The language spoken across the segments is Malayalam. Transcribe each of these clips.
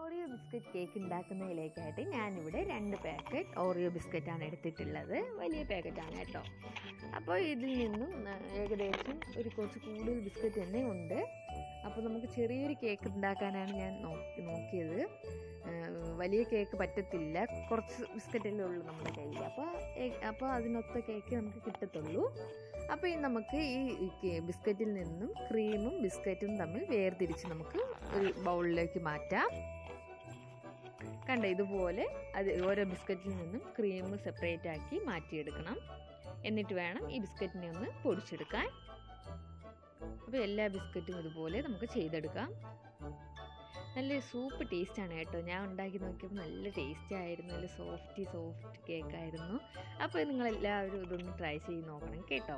ഓറിയോ ബിസ്ക്കറ്റ് കേക്ക് ഉണ്ടാക്കുന്നതിലേക്കായിട്ട് ഞാനിവിടെ രണ്ട് പാക്കറ്റ് ഓറിയോ ബിസ്ക്കറ്റാണ് എടുത്തിട്ടുള്ളത് വലിയ പാക്കറ്റാണ് കേട്ടോ അപ്പോൾ ഇതിൽ നിന്നും ആ, ഏകദേശം ഒരു കുറച്ച് കൂടുതൽ ബിസ്ക്കറ്റ് തന്നെ ഉണ്ട് അപ്പോൾ നമുക്ക് ചെറിയൊരു കേക്ക് ഉണ്ടാക്കാനാണ് ഞാൻ നോക്കി നോക്കിയത് ആ, വലിയ കേക്ക് പറ്റത്തില്ല കുറച്ച് ബിസ്ക്കറ്റല്ലേ ഉള്ളൂ നമ്മുടെ കയ്യിൽ അപ്പോൾ ഏ- അപ്പോൾ അതിനൊത്ത കേക്ക് നമുക്ക് കിട്ടത്തുള്ളൂ അപ്പോൾ ഈ നമുക്ക് ഈ കേ- ബിസ്ക്കറ്റിൽ നിന്നും ക്രീമും ബിസ്ക്കറ്റും തമ്മിൽ വേർതിരിച്ച് നമുക്ക് ഒരു ബൗളിലേക്ക് മാറ്റാം കണ്ട ഇതുപോലെ അത് ഓരോ ബിസ്ക്കറ്റിൽ നിന്നും ക്രീം സെപ്പറേറ്റ് ആക്കി മാറ്റിയെടുക്കണം എന്നിട്ട് വേണം ഈ ബിസ്ക്കറ്റിനെ ഒന്ന് പൊടിച്ചെടുക്കാൻ അപ്പോൾ എല്ലാ ബിസ്ക്കറ്റും ഇതുപോലെ നമുക്ക് ചെയ്തെടുക്കാം നല്ല സൂപ്പ് ടേസ്റ്റാണ് കേട്ടോ ഞാൻ ഉണ്ടാക്കി നോക്കിയപ്പോൾ നല്ല ടേസ്റ്റ് ആയിരുന്നു നല്ല സോഫ്റ്റ് സോഫ്റ്റ് കേക്കായിരുന്നു അപ്പോൾ നിങ്ങളെല്ലാവരും ഇതൊന്ന് ട്രൈ ചെയ്ത് നോക്കണം കേട്ടോ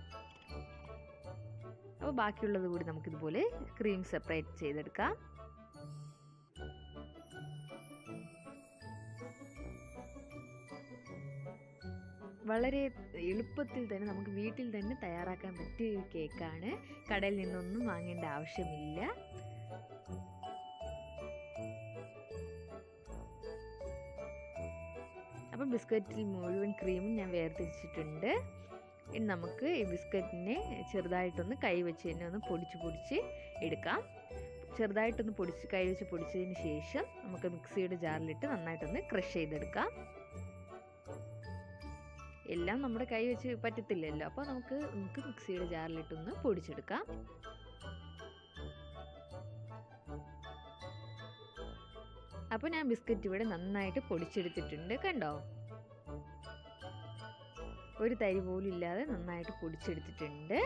അപ്പോൾ ബാക്കിയുള്ളത് കൂടി നമുക്കിതുപോലെ ക്രീം സെപ്പറേറ്റ് ചെയ്തെടുക്കാം വളരെ എളുപ്പത്തിൽ തന്നെ നമുക്ക് വീട്ടിൽ തന്നെ തയ്യാറാക്കാൻ പറ്റിയ ഒരു കേക്കാണ് കടയിൽ നിന്നൊന്നും വാങ്ങേണ്ട ആവശ്യമില്ല അപ്പം ബിസ്ക്കറ്റിൽ മുഴുവൻ ക്രീമും ഞാൻ വേർതിരിച്ചിട്ടുണ്ട് ഇനി നമുക്ക് ഈ ബിസ്ക്കറ്റിനെ ചെറുതായിട്ടൊന്ന് കൈ വെച്ച് തന്നെ ഒന്ന് പൊടിച്ച് പൊടിച്ച് എടുക്കാം ചെറുതായിട്ടൊന്ന് പൊടിച്ച് കൈ വെച്ച് പൊടിച്ചതിന് ശേഷം നമുക്ക് മിക്സിയുടെ ജാറിലിട്ട് നന്നായിട്ടൊന്ന് ക്രഷ് ചെയ്തെടുക്കാം എല്ലാം നമ്മുടെ കൈ വെച്ച് പറ്റത്തില്ലല്ലോ അപ്പോൾ നമുക്ക് നമുക്ക് മിക്സിയുടെ ജാറിലിട്ടൊന്ന് പൊടിച്ചെടുക്കാം അപ്പോൾ ഞാൻ ബിസ്ക്കറ്റ് ഇവിടെ നന്നായിട്ട് പൊടിച്ചെടുത്തിട്ടുണ്ട് കണ്ടോ ഒരു തരി പോലും ഇല്ലാതെ നന്നായിട്ട് പൊടിച്ചെടുത്തിട്ടുണ്ട്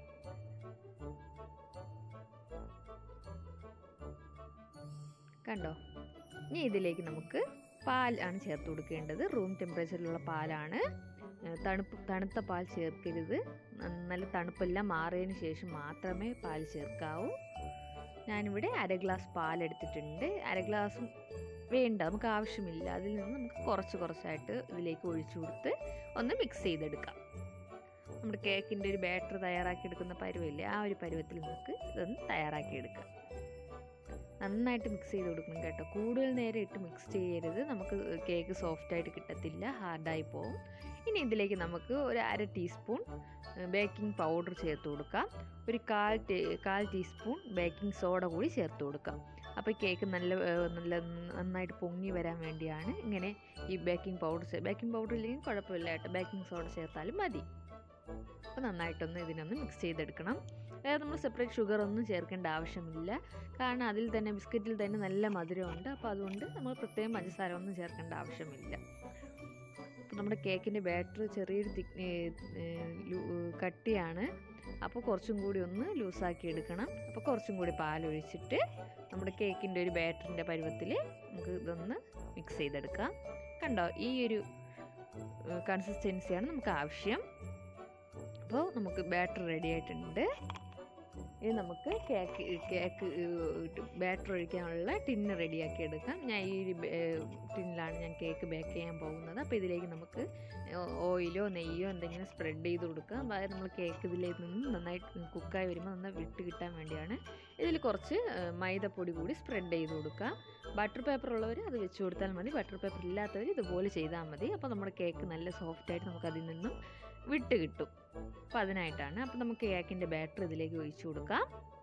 കണ്ടോ ഇനി ഇതിലേക്ക് നമുക്ക് പാൽ ആണ് ചേർത്ത് കൊടുക്കേണ്ടത് റൂം ടെമ്പറേച്ചറിലുള്ള പാലാണ് ഏഹ് തണുപ്പ് തണുത്ത പാൽ ചേർക്കരുത് ന- നല്ല തണുപ്പെല്ലാം മാറിയതിന് ശേഷം മാത്രമേ പാൽ ചേർക്കാവൂ ഞാനിവിടെ അര ഗ്ലാസ് പാൽ എടുത്തിട്ടുണ്ട് അര ഗ്ലാസും വേണ്ട നമുക്ക് ആവശ്യമില്ല അതിൽ നിന്ന് നമുക്ക് കുറച്ച് കുറച്ചായിട്ട് ഇതിലേക്ക് ഒഴിച്ചു കൊടുത്ത് ഒന്ന് മിക്സ് ചെയ്തെടുക്കാം നമ്മുടെ കേക്കിൻ്റെ ഒരു ബാറ്റർ തയ്യാറാക്കി എടുക്കുന്ന പരുവമില്ലേ ആ ഒരു പരുവത്തിൽ നമുക്ക് ഇതൊന്ന് തയ്യാറാക്കി എടുക്കാം നന്നായിട്ട് മിക്സ് ചെയ്ത് കൊടുക്കണം കേട്ടോ കൂടുതൽ നേരം ഇട്ട് മിക്സ് ചെയ്യരുത് നമുക്ക് കേക്ക് സോഫ്റ്റ് ആയിട്ട് കിട്ടത്തില്ല ഹാർഡായി പോകും ഇനി ഇതിലേക്ക് നമുക്ക് ഒരു അര ടീസ്പൂൺ ബേക്കിംഗ് പൗഡർ ചേർത്ത് കൊടുക്കാം ഒരു കാൽ ടീ കാൽ ടീസ്പൂൺ ബേക്കിംഗ് സോഡ കൂടി ചേർത്ത് കൊടുക്കാം അപ്പോൾ കേക്ക് നല്ല ഏഹ്, നല്ല നന്നായിട്ട് പൊങ്ങി വരാൻ വേണ്ടിയാണ് ഇങ്ങനെ ഈ ബേക്കിംഗ് പൗഡർ ബേക്കിംഗ് പൗഡർ ഇല്ലെങ്കിൽ കുഴപ്പമില്ല കേട്ടോ ബേക്കിംഗ് സോഡ ചേർത്താലും മതി അപ്പോൾ നന്നായിട്ടൊന്ന് ഇതിനൊന്ന് മിക്സ് ചെയ്തെടുക്കണം വേറെ നമ്മൾ സെപ്പറേറ്റ് ഷുഗർ ഒന്നും ചേർക്കേണ്ട ആവശ്യമില്ല കാരണം അതിൽ തന്നെ ബിസ്ക്കറ്റിൽ തന്നെ നല്ല മധുരമുണ്ട് അപ്പോൾ അതുകൊണ്ട് നമ്മൾ പ്രത്യേകം പഞ്ചസാര ഒന്നും ചേർക്കേണ്ട ആവശ്യമില്ല അപ്പോൾ നമ്മുടെ കേക്കിൻ്റെ ബാറ്റർ ചെറിയൊരു തിക് കട്ടിയാണ് അപ്പോൾ കുറച്ചും കൂടി ഒന്ന് ലൂസാക്കി എടുക്കണം അപ്പോൾ കുറച്ചും കൂടി പാലൊഴിച്ചിട്ട് നമ്മുടെ കേക്കിൻ്റെ ഒരു ബാറ്ററിൻ്റെ പരുവത്തിൽ നമുക്ക് ഇതൊന്ന് മിക്സ് ചെയ്തെടുക്കാം കണ്ടോ ഈ ഒരു കൺസിസ്റ്റൻസിയാണ് നമുക്ക് ആവശ്യം അപ്പോൾ നമുക്ക് ബാറ്റർ റെഡി ആയിട്ടുണ്ട് ഇനി നമുക്ക് കേക്ക് കേക്ക് ബാറ്റർ ഒഴിക്കാനുള്ള ടിന്ന് റെഡിയാക്കി എടുക്കാം ഞാൻ ഈ ഒരു ടിന്നിലാണ് ഞാൻ കേക്ക് ബേക്ക് ചെയ്യാൻ പോകുന്നത് അപ്പോൾ ഇതിലേക്ക് നമുക്ക് ഓയിലോ നെയ്യോ എന്തെങ്കിലും സ്പ്രെഡ് ചെയ്ത് കൊടുക്കാം അതായത് നമ്മൾ കേക്ക് ഇതിലേക്ക് നിന്ന് നന്നായിട്ട് കുക്കായി വരുമ്പോൾ നന്നായി വിട്ട് കിട്ടാൻ വേണ്ടിയാണ് ഇതിൽ കുറച്ച് ഏഹ്, മൈദപ്പൊടി കൂടി സ്പ്രെഡ് ചെയ്ത് കൊടുക്കാം ബട്ടർ പേപ്പർ ഉള്ളവർ അത് വെച്ച് കൊടുത്താൽ മതി ബട്ടർ പേപ്പർ ഇല്ലാത്തവർ ഇതുപോലെ ചെയ്താൽ മതി അപ്പോൾ നമ്മുടെ കേക്ക് നല്ല സോഫ്റ്റായിട്ട് നമുക്ക് അതിൽ നിന്നും വിട്ട് കിട്ടും അപ്പോൾ അതിനായിട്ടാണ് അപ്പോൾ നമുക്ക് കേക്കിൻ്റെ ബാറ്റർ ഇതിലേക്ക് ഒഴിച്ചു കൊടുക്കാം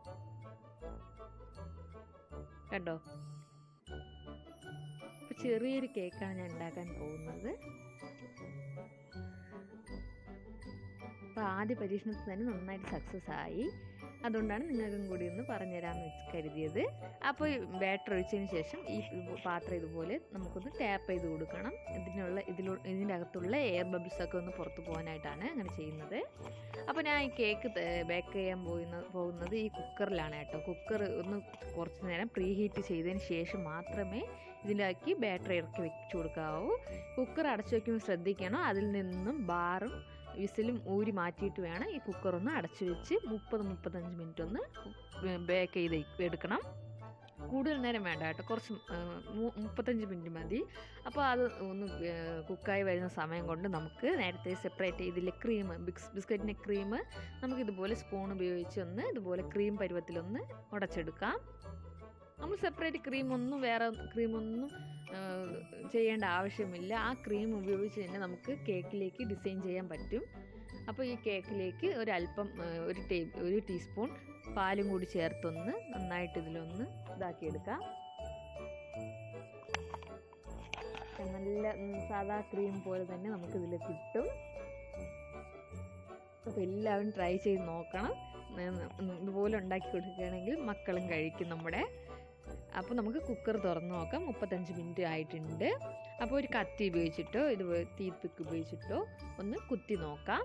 കണ്ടോ അപ്പോൾ ചെറിയൊരു കേക്കാണ് ഞാൻ ഉണ്ടാക്കാൻ പോകുന്നത് അപ്പോൾ ആദ്യ പരീക്ഷണത്തിൽ തന്നെ നന്നായിട്ട് സക്സസ് ആയി അതുകൊണ്ടാണ് നിങ്ങൾക്കും കൂടി ഒന്ന് പറഞ്ഞുതരാമെന്ന് വെച്ച് കരുതിയത് അപ്പോൾ ബാറ്റർ ഒഴിച്ചതിന് ശേഷം ഈ പാത്രം ഇതുപോലെ നമുക്കൊന്ന് ടാപ്പ് ചെയ്ത് കൊടുക്കണം ഇതിനുള്ള ഇതിലൂ ഇതിൻ്റെ അകത്തുള്ള എയർ ബബിൾസ് ഒക്കെ ഒന്ന് പുറത്ത് പോകാനായിട്ടാണ് അങ്ങനെ ചെയ്യുന്നത് അപ്പോൾ ഞാൻ ഈ കേക്ക് ബേക്ക് ചെയ്യാൻ പോകുന്ന പോകുന്നത് ഈ കുക്കറിലാണ് കേട്ടോ കുക്കർ ഒന്ന് കുറച്ച് നേരം പ്രീ ഹീറ്റ് ചെയ്തതിന് ശേഷം മാത്രമേ ഇതിലാക്കി ബാറ്റർ ഇറക്കി വെച്ച് കൊടുക്കാവൂ കുക്കർ അടച്ചു വയ്ക്കുമ്പോൾ ശ്രദ്ധിക്കണം അതിൽ നിന്നും ബാറും വിസിലും ഊരി മാറ്റിയിട്ട് വേണം ഈ കുക്കർ ഒന്ന് അടച്ചു വെച്ച് മുപ്പത് മുപ്പത്തഞ്ച് മിനിറ്റ് ഒന്ന് ബേക്ക് ചെയ്ത് എടുക്കണം കൂടുതൽ നേരം വേണ്ട കേട്ടോ കുറച്ച് ആ, മു- മുപ്പത്തഞ്ച് മിനിറ്റ് മതി അപ്പോൾ അത് ഒന്ന് കുക്കായി വരുന്ന സമയം കൊണ്ട് നമുക്ക് നേരത്തെ സെപ്പറേറ്റ് ചെയ്തില്ലേ ക്രീം ബിക്സ് ബിസ്ക്കറ്റിൻ്റെ ക്രീം നമുക്ക് ഇതുപോലെ സ്പൂൺ ഉപയോഗിച്ച് ഒന്ന് ഇതുപോലെ ക്രീം പരുവത്തിലൊന്ന് ഉടച്ചെടുക്കാം നമ്മൾ സെപ്പറേറ്റ് ക്രീം ഒന്നും വേറെ ക്രീമൊന്നും ചെയ്യേണ്ട ആവശ്യമില്ല ആ ക്രീം ഉപയോഗിച്ച് തന്നെ നമുക്ക് കേക്കിലേക്ക് ഡിസൈൻ ചെയ്യാൻ പറ്റും അപ്പോൾ ഈ കേക്കിലേക്ക് ഒരല്പം ആ, ഒരു ടേ ഒരു ടീസ്പൂൺ പാലും കൂടി ചേർത്തൊന്ന് നന്നായിട്ട് ഇതിലൊന്ന് ഇതാക്കിയെടുക്കാം നല്ല ഉം, സാദാ ക്രീം പോലെ തന്നെ നമുക്ക് ഇതിൽ കിട്ടും അപ്പോൾ എല്ലാവരും ട്രൈ ചെയ്ത് നോക്കണം ഉം, ഉം, ഇതുപോലെ ഉണ്ടാക്കി കൊടുക്കുകയാണെങ്കിൽ മക്കളും കഴിക്കും നമ്മുടെ അപ്പോൾ നമുക്ക് കുക്കർ തുറന്ന് നോക്കാം മുപ്പത്തഞ്ച് മിനിറ്റ് ആയിട്ടുണ്ട് അപ്പോൾ ഒരു കത്തി ഉപയോഗിച്ചിട്ടോ ഇതുപോലെ ടീത്ത് പിക്ക് ഉപയോഗിച്ചിട്ടോ ഒന്ന് കുത്തി നോക്കാം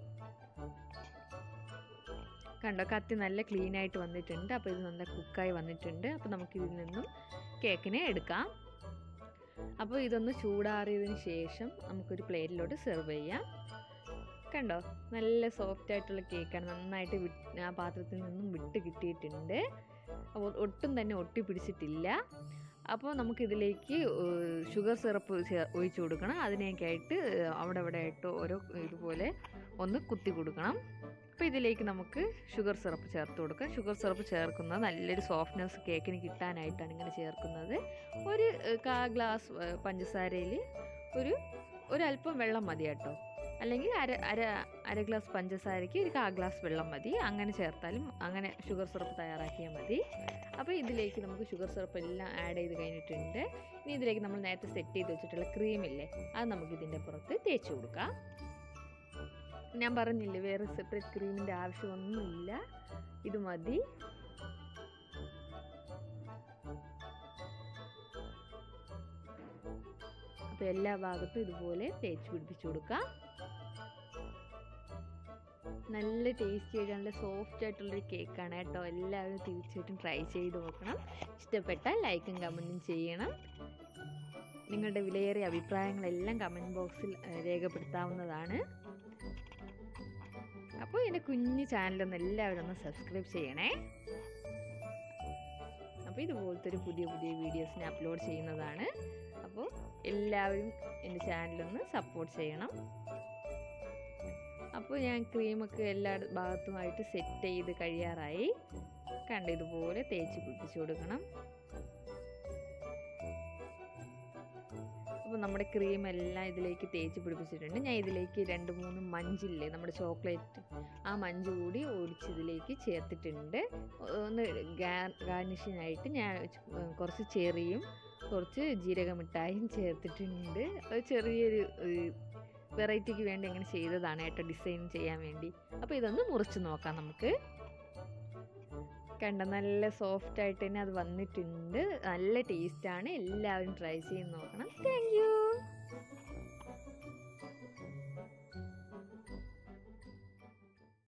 കണ്ടോ കത്തി നല്ല ക്ലീൻ ആയിട്ട് വന്നിട്ടുണ്ട് അപ്പോൾ ഇത് നല്ല കുക്കായി വന്നിട്ടുണ്ട് അപ്പോൾ നമുക്ക് ഇതിൽ നിന്നും കേക്കിനെ എടുക്കാം അപ്പോൾ ഇതൊന്ന് ചൂടാറിയതിന് ശേഷം നമുക്കൊരു പ്ലേറ്റിലോട്ട് സെർവ് ചെയ്യാം കണ്ടോ നല്ല സോഫ്റ്റ് ആയിട്ടുള്ള കേക്കാണ് നന്നായിട്ട് വിട്ട് ആ പാത്രത്തിൽ നിന്നും വിട്ട് കിട്ടിയിട്ടുണ്ട് അപ്പോൾ ഒട്ടും തന്നെ ഒട്ടി പിടിച്ചിട്ടില്ല അപ്പോൾ നമുക്കിതിലേക്ക് ഷുഗർ സിറപ്പ് ഒഴിച്ചു കൊടുക്കണം അതിനേക്കായിട്ട് അവിടെ അവിടെ ആയിട്ട് ഓരോ ഇതുപോലെ ഒന്ന് കുത്തി കൊടുക്കണം അപ്പോൾ ഇതിലേക്ക് നമുക്ക് ഷുഗർ സിറപ്പ് ചേർത്ത് കൊടുക്കാം ഷുഗർ സിറപ്പ് ചേർക്കുന്നത് നല്ലൊരു സോഫ്റ്റ്നെസ് കേക്കിന് കിട്ടാനായിട്ടാണ് ഇങ്ങനെ ചേർക്കുന്നത് ഒരു ഏഹ്, കാ ഗ്ലാസ് ഏഹ്, പഞ്ചസാരയിൽ ഒരു ഒരല്പം വെള്ളം മതി കേട്ടോ അല്ലെങ്കിൽ അര അര അര ഗ്ലാസ് പഞ്ചസാരയ്ക്ക് ഒരു കാ ഗ്ലാസ് വെള്ളം മതി അങ്ങനെ ചേർത്താലും അങ്ങനെ ഷുഗർ സിറപ്പ് തയ്യാറാക്കിയാൽ മതി അപ്പോൾ ഇതിലേക്ക് നമുക്ക് ഷുഗർ സിറപ്പ് എല്ലാം ആഡ് ചെയ്ത് കഴിഞ്ഞിട്ടുണ്ട് ഇനി ഇതിലേക്ക് നമ്മൾ നേരത്തെ സെറ്റ് ചെയ്ത് വെച്ചിട്ടുള്ള ക്രീമില്ലേ അത് നമുക്ക് ഇതിൻ്റെ പുറത്ത് തേച്ച് കൊടുക്കാം ഞാൻ പറഞ്ഞില്ലേ വേറെ സെപ്പറേറ്റ് ക്രീമിൻ്റെ ആവശ്യമൊന്നുമില്ല ഇത് മതി അപ്പോൾ എല്ലാ ഭാഗത്തും ഇതുപോലെ തേച്ച് പിടിപ്പിച്ചു കൊടുക്കാം നല്ല ടേസ്റ്റി ആയിട്ട് നല്ല സോഫ്റ്റ് ആയിട്ടുള്ളൊരു കേക്കാണ് കേട്ടോ എല്ലാവരും തീർച്ചയായിട്ടും ട്രൈ ചെയ്ത് നോക്കണം ഇഷ്ടപ്പെട്ടാൽ ലൈക്കും കമൻറ്റും ചെയ്യണം നിങ്ങളുടെ വിലയേറിയ അഭിപ്രായങ്ങളെല്ലാം കമൻറ്റ് ബോക്സിൽ ഏഹ്, രേഖപ്പെടുത്താവുന്നതാണ് അപ്പോൾ എൻ്റെ കുഞ്ഞു ചാനലൊന്ന് എല്ലാവരും ഒന്ന് സബ്സ്ക്രൈബ് ചെയ്യണേ അപ്പോൾ ഇതുപോലത്തെ ഒരു പുതിയ പുതിയ വീഡിയോസിനെ അപ്ലോഡ് ചെയ്യുന്നതാണ് അപ്പോൾ എല്ലാവരും എൻ്റെ ചാനലൊന്ന് സപ്പോർട്ട് ചെയ്യണം അപ്പോൾ ഞാൻ ക്രീമൊക്കെ എല്ലാ ഭാഗത്തുമായിട്ട് സെറ്റ് ചെയ്ത് കഴിയാറായി കണ്ട് ഇതുപോലെ തേച്ച് പിടിപ്പിച്ചു കൊടുക്കണം അപ്പോൾ നമ്മുടെ ക്രീം എല്ലാം ഇതിലേക്ക് തേച്ച് പിടിപ്പിച്ചിട്ടുണ്ട് ഞാൻ ഇതിലേക്ക് രണ്ട് മൂന്ന് മഞ്ചില്ലേ നമ്മുടെ ചോക്ലേറ്റ് ആ മഞ്ച് കൂടി ഒഴിച്ച് ഇതിലേക്ക് ചേർത്തിട്ടുണ്ട് ഒന്ന് ഗാർണിഷിനായിട്ട് ഞാൻ ച്- കുറച്ച് ചെറിയും കുറച്ച് ജീരക മിഠായും ചേർത്തിട്ടുണ്ട് അത് ചെറിയൊരു വെറൈറ്റിക്ക് വേണ്ടി അങ്ങനെ ചെയ്തതാണ് കേട്ടോ ഡിസൈൻ ചെയ്യാൻ വേണ്ടി അപ്പോൾ ഇതൊന്ന് മുറിച്ച് നോക്കാം നമുക്ക് കണ്ട നല്ല സോഫ്റ്റ് ആയിട്ട് തന്നെ അത് വന്നിട്ടുണ്ട് നല്ല ടേസ്റ്റാണ് എല്ലാവരും ട്രൈ ചെയ്ത് നോക്കണം താങ്ക്